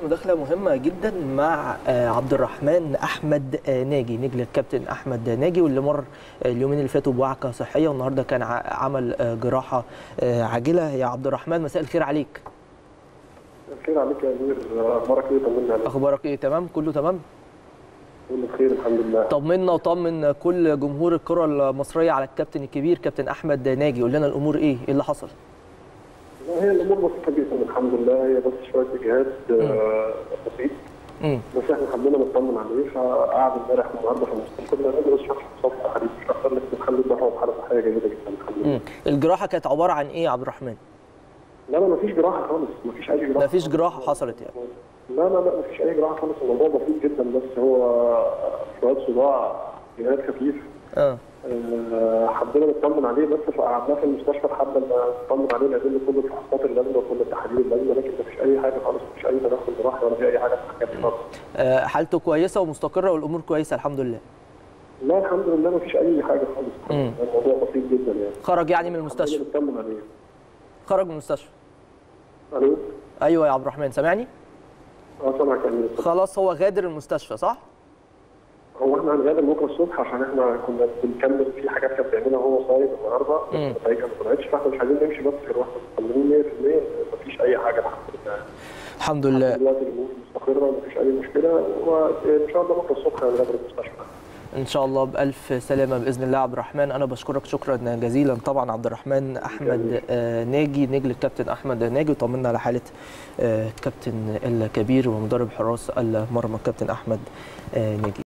مداخله مهمه جدا مع آه، عبد الرحمن احمد آه، ناجي نجل الكابتن احمد ناجي واللي مر آه، اليومين اللي فاتوا بوعكه صحيه والنهارده كان ع- عمل آه، جراحه آه، عاجله يا عبد الرحمن مساء الخير عليك الخير عليك يا امير اخبارك ايه طمنا عليك اخبارك ايه تمام كله تمام كل بخير الحمد لله طمنا وطمن كل جمهور الكره المصريه على الكابتن الكبير كابتن احمد ناجي قول لنا الامور ايه ايه اللي حصل لا، هي الامور بسيطه جدا الحمد لله هي بس شويه اجهاد آه، بسيط امم بس احنا حبينا نطمن عليه فقعد امبارح والنهارده في المستشفى كنا نقدر نشرح صوت حديث مش اكتر لكن الحمد لله هو في حاله صحيه جيده جدا الحمد لله امم الجراحه كانت عباره عن ايه يا عبد الرحمن لا لا مفيش جراحه خالص مفيش اي جراحه مفيش جراحه حصلت يعني لا لا لا مفيش اي جراحه خالص الموضوع بسيط جدا بس هو شويه صداع جهاد خفيف اه آه، حبينا نطمن عليه بس فقعدناه في المستشفى لحد ما نطمن عليه نعمل له كل الفحوصات اللازمه وكل التحاليل اللازمه لكن مفيش اي حاجه خالص مفيش اي تدخل جراحي ولا في اي حاجه في الحاجات دي خالص. آه، حالته كويسه ومستقره والامور كويسه الحمد لله لا الحمد لله مفيش اي حاجه خالص مم. الموضوع بسيط جدا يعني خرج يعني من المستشفى حبينا نطمن عليه خرج من المستشفى الو ايوه يا عبد الرحمن سامعني اه سامعك يا امير خلاص هو غادر المستشفى صح هو احنا هنغادر بكره الصبح عشان احنا كنا بنكمل في حاجات كان بيعملها هو صايم النهارده مم. النتائج ما طلعتش فاحنا مش عايزين نمشي بس غير واحنا مطمنين 100% مفيش اي حاجه الحمد لله الحمد لله دلوقتي الامور مستقره مفيش اي مشكله وان شاء الله بكره الصبح هنغادر المستشفى ان شاء الله بالف سلامه باذن الله عبد الرحمن انا بشكرك شكرا جزيلا طبعا عبد الرحمن احمد آه، ناجي نجل الكابتن احمد ناجي وطمنا على حاله آه، الكابتن الكبير ومدرب حراس المرمى الكابتن احمد آه، ناجي